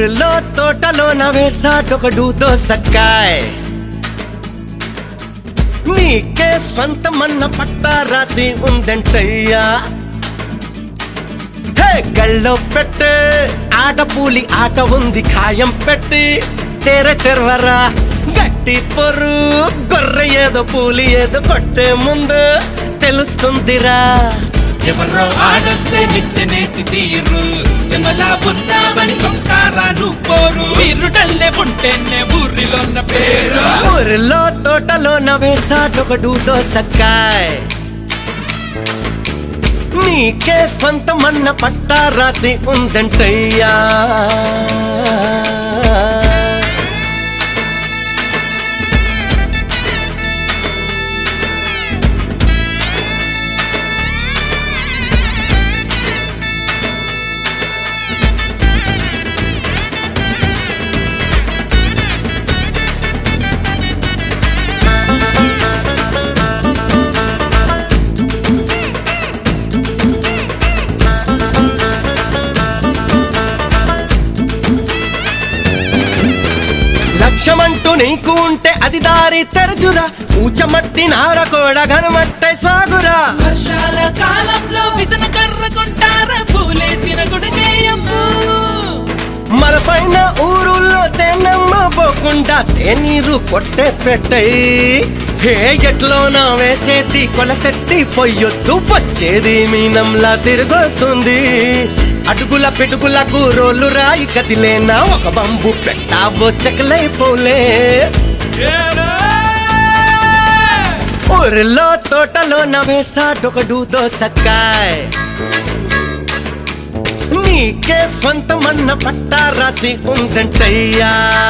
ఊరిలో తోటలోన వేసాడొకడు దోసకాయ్ నీకే స్వంతమన్న పట్టా రాసి ఉందంటయ్యా హే గళ్ళో పెట్టే ఆటపూలి ఆట ఉంది ఖాయం పెట్టి తెర తెరవరా గట్టి పొరు గొర్రె ఏదో పూలి ఏదో కొట్టే ముందు తెలుస్తుందిరా ఎవరో ఆడొస్తే నిచ్చనేసి తీరు జమలా ఉన్నావని కొంటారా నువ్వు పోరు వీరుడల్లే ఉంటేనే ఊరిలోన్న పేరు ఊరిలో తోటలోన వేసాడొకడు దోసకాయ్ నీకే స్వంతమన్న పట్టా రాసి ఉందంటయ్యా లక్ష్యమంటూ నీకు ఉంటే అది దారి తెరచురా ఊచమట్టి నార కూడా గనమట్టై సాగురా వర్షాల కాలంలో విసన కర్ర కొంటారా పూలేసిన గుడికేయమ్ము మన పైన ఊరుల్లో తేనమ్మ పోకుండా తేనీరు కొట్టే పెట్టయి హే ఎట్లోనా వేసేది కొలతెట్టి పొయ్యొద్దు వచ్చేది మీనంలా తిరిగొస్తుంది అడుగుల పిడుగులకు రోలు రాయి కదిలేనా ఒక బంబు పెట్టావో చెక్కలైపోలే ఊరిలో తోటలోన వేసాడొకడు దోసకాయ్ నీకే స్వంతమన్న పట్టా రాసి ఉందంటయ్యా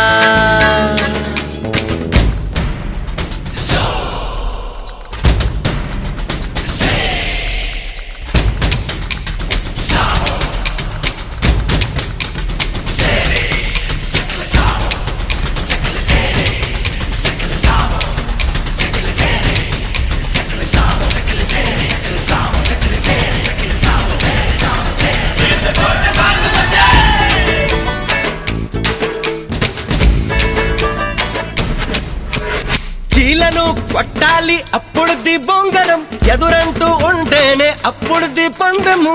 చీలను కొట్టాలి అప్పుడుది బొంగరం ఎదురంటూ ఉంటేనే అప్పుడుది పందము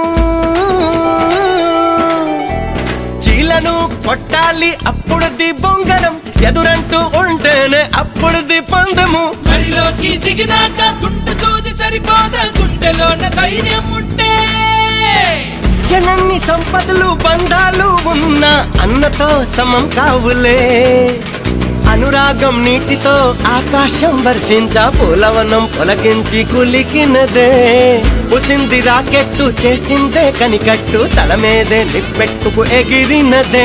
చీలను కొట్టాలి అప్పుడుది బొంగరం ఎదురంటూ ఉంటేనే అప్పుడుది పందము బరిలోకి దిగినాక గుండె సూది సరిపోదా గుండెలోన ధైర్యం ఉంటే ఎనన్ని సంపదలు బంధాలు ఉన్నా అన్నతో సమం కావులే అనురాగం నీటితో ఆకాశం వర్షించా పూలవనం పొలకించి కులికినదే పుసింది రాకెట్టు చేసిందే కనికట్టు తల మీదే నిప్పెట్టుకు ఎగిరినదే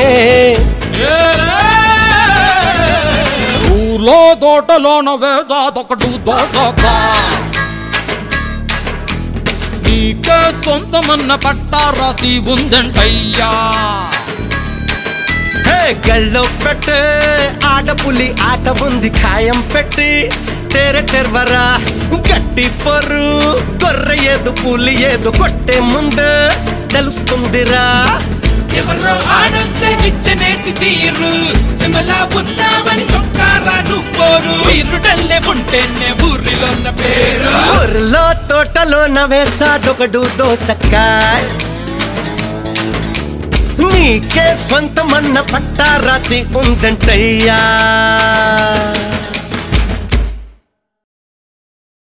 ఊర్లో తోటలోన వేసాదొకడు దోసకా నీకే సొంతమన్న పట్టా రాసి ఉందంటయ్యా హే గల్లో పెట్టే ఆటపులి ఆట ఉంది ఖాయం పెట్టి తెర తెరవరా గట్టి పొరు గొర్రె ఏదు పులి ఏదు కొట్టే ముందు తెలుస్తుందిరా ఎవరో ఆడొస్తే నిచ్చనేసి తీరు జమలా ఉన్నావని కొంటారా నువ్వు పోరు వీరుడల్లే ఉంటేనే ఊరిలోన్న పేరు ఊర్లో తోటలోన వేసాడొకడు దోసకాయ్ నీకే స్వంతమన్న పట్టా రాసి ఉందంటయ్యా